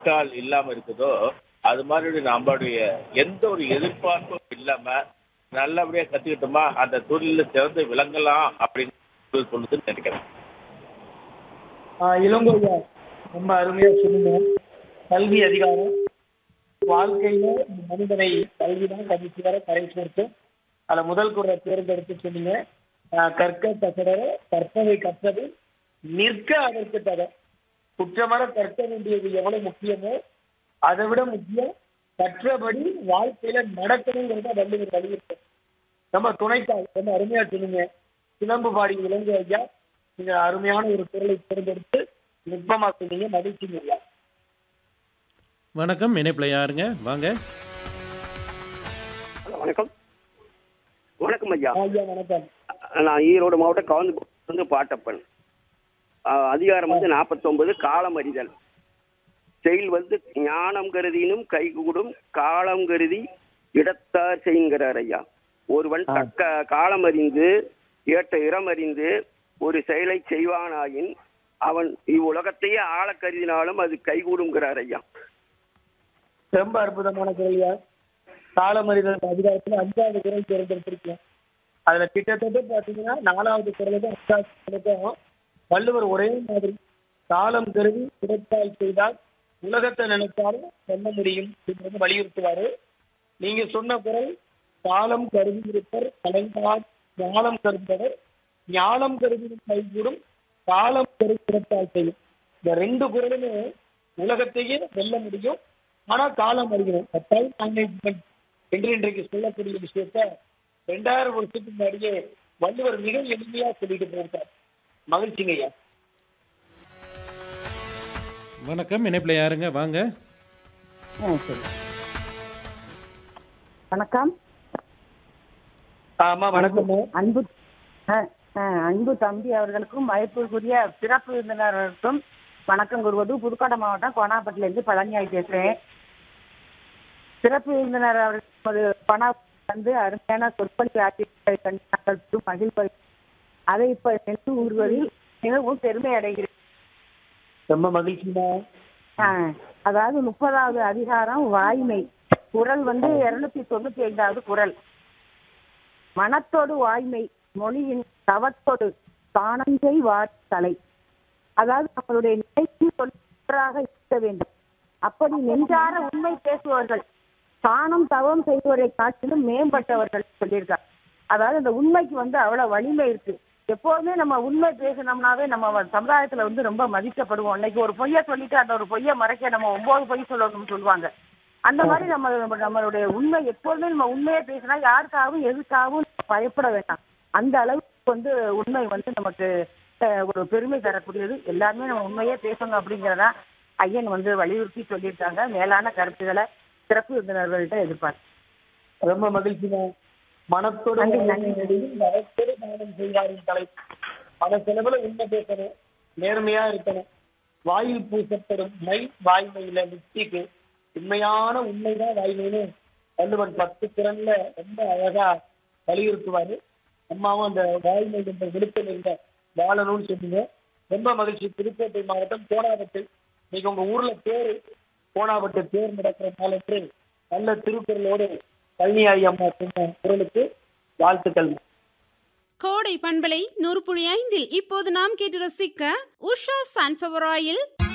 கால் இல்லாம இருக்குதோ அது மாதிரி நம்மளுடைய எந்த ஒரு எதிர்பார்ப்பும் இல்லாம நல்லபடியா கத்துக்கிட்டோமா அந்த தொழில சிறந்து விளங்கலாம் அப்படின்னு சொல்லுதுன்னு நினைக்கிறேன் இளங்கோயா ரொம்ப அருமையா சொன்னீங்க கல்வி அதிகாரம் வாழ்க்கையில இந்த மனிதனை கல்வி தான் கடைசி வரை கரை சேர்க்கும் அதுல முதல் குறை தேர்ந்தெடுத்து சொன்னீங்க ஆஹ் கற்க கசடர கற்பவை கற்றது நிற்க அதற்கு தர குற்றமர கற்க வேண்டியது எவ்வளவு முக்கியமோ அதை விட முக்கியம் கற்றபடி வாழ்க்கையில நடக்கணுங்கிறத வள்ளுவர் வலியுறுத்தும் நம்ம துணைத்தாள் ரொம்ப அருமையா சொன்னீங்க சிலம்பு பாடி இளங்கோ ஐயா நீங்க அருமையான ஒரு குரலை தேர்ந்தெடுத்து நுட்பமா சொன்னீங்க மகிழ்ச்சிங்க ஐயா வணக்கம் இணைப்பில் யாருங்க வாங்க ஹலோ வணக்கம் வணக்கம் ஐயா ஐயா வணக்கம் நான் ஈரோடு மாவட்டம் கவுந்து வந்து பாட்டப்பன் ஆஹ் அதிகாரம் வந்து நாற்பத்தொன்பது காலம் அறிதல் செயல் வந்து ஞானம் கருதினும் கைகூடும் காலம் கருதி இடத்தார் செய்கிறார் ஐயா ஒருவன் தக்க காலம் அறிந்து ஏற்ற இடம் அறிந்து ஒரு செயலை செய்வானாயின் அவன் இவ்வுலகத்தையே ஆள கருதினாலும் அது கைகூடுங்கிறார் ஐயா ரொம்ப அற்புதமான குரல்யா காலமறிதல் அதிகாரத்துல அஞ்சாவது குரல் தேர்ந்தெடுத்திருக்கேன் அதுல கிட்டத்தட்ட பாத்தீங்கன்னா நாலாவது குரலுக்கும் அஞ்சாவது குரலுக்கும் வள்ளுவர் ஒரே மாதிரி காலம் கருதி கிடைத்தால் செய்தால் உலகத்தை நினைத்தாலும் சொல்ல முடியும் அப்படிங்கிறது வலியுறுத்துவாரு நீங்க சொன்ன குரல் காலம் கருதி இருப்பர் கலைஞால் ஞானம் கருந்தவர் ஞானம் கருதி கைகூடும் காலம் கருதி கிடைத்தால் செய்யும் இந்த ரெண்டு குரலுமே உலகத்தையே வெல்ல முடியும் ஆனா காலம் அறிகிறோம் டைம் மேனேஜ்மெண்ட் என்று இன்றைக்கு சொல்லக்கூடிய விஷயத்த ரெண்டாயிரம் வருஷத்துக்கு முன்னாடியே வள்ளுவர் மிக எளிமையா சொல்லிட்டு போயிருக்கார் மகிழ்ச்சிங்க ஐயா வணக்கம் இணைப்பில் யாருங்க வாங்க ஆ சரி வணக்கம் ஆமா வணக்கம் அன்பு ஆ, ஆ, அன்பு தம்பி அவர்களுக்கும் மதிப்புக்குரிய சிறப்பு விருந்தினர்களுக்கும் வணக்கம் கூறுவது புதுக்கோட்டை மாவட்டம் கோனாப்பட்டிலேருந்து பழனியாய் பேசுறேன் சிறப்பு விருந்தினர் அவர்கள் பணா வந்து அருமையான சொற்பொழிவு ஆட்சியை கண்டு மகிழ்வு அதை இப்ப நினைவு கூறுவதில் மிகவும் பெருமை அடைகிறேன் ரொம்ப மகிழ்ச்சிமா ஆ, அதாவது முப்பதாவது அதிகாரம் வாய்மை குரல் வந்து இருநூத்தி தொண்ணூத்தி ஐந்தாவது குரல் மனத்தோடு வாய்மை மொழியின் தவத்தோடு தானஞ்சை வார்த்தலை அதாவது நம்மளுடைய நிலைக்கு சொல்றாக இருக்க வேண்டும் அப்படி நெஞ்சார உண்மை பேசுபவர்கள் தானும் தவம் செய்வதை காட்டிலும் மேம்பட்டவர்கள் சொல்லியிருக்காங்க அதாவது அந்த உண்மைக்கு வந்து அவ்வளவு வலிமை இருக்கு எப்போதுமே நம்ம உண்மை பேசினோம்னாவே நம்ம வ- சமுதாயத்துல வந்து ரொம்ப மதிக்கப்படுவோம் இன்னைக்கு ஒரு பொய்யை சொல்லிட்டு அந்த ஒரு பொய்யை மறைக்க நம்ம ஒன்பது பொய் சொல்லணும்னு சொல்லுவாங்க அந்த மாதிரி நம்ம நம்ம- நம்மளுடைய உண்மை எப்போதுமே நம்ம உண்மையை பேசினா யாருக்காகவும் எதுக்காகவும் பயப்பட வேண்டாம் அந்த அளவுக்கு வந்து உண்மை வந்து நமக்கு அஹ், ஒரு பெருமை தரக்கூடியது எல்லாருமே நம்ம உண்மையே பேசணும் அப்படிங்கிறதா ஐயன் வந்து வலியுறுத்தி சொல்லியிருக்காங்க மேலான கருத்துக்களை சிறப்பு விருந்தினர்கள்ட்ட எதிர்பார்க்கிறேன் ரொம்ப மகிழ்ச்சிமா மனத்தோடு நன்றி, வாழ்வின் நன்றி. நடுவில் மனத்தோடு தானம் செய்வாரின் தலை பல செலவுல உண்மை பேசணும் நேர்மையா இருக்கணும் வாயில் பூசப்படும் மை வாய்மையில லிப்டிக்கு உண்மையான உண்மைதான் வாய்மைன்னு வள்ளுவன் பத்து திறன்ல ரொம்ப அழகா வலியுறுத்துவாரு அம்மாவும் அந்த வாய்மை என்ற விழுத்தம் என்ற வாழணும்னு சொன்னீங்க ரொம்ப மகிழ்ச்சி புதுக்கோட்டை மாவட்டம் கோணாபட்டு இன்னைக்கு உங்க ஊர்ல பேரு கோணாபட்டு தேர் நடக்கிற நாள் என்று நல்ல திருக்குறளோடு பழனியாயி அம்மா சொன்ன குரலுக்கு வாழ்த்துக்கள் கோடை பண்பலை நூறு புள்ளி ஐந்தில் இப்போது நாம் கேட்டு ரசிக்க உஷா சன்ஃபவர் ஆயில்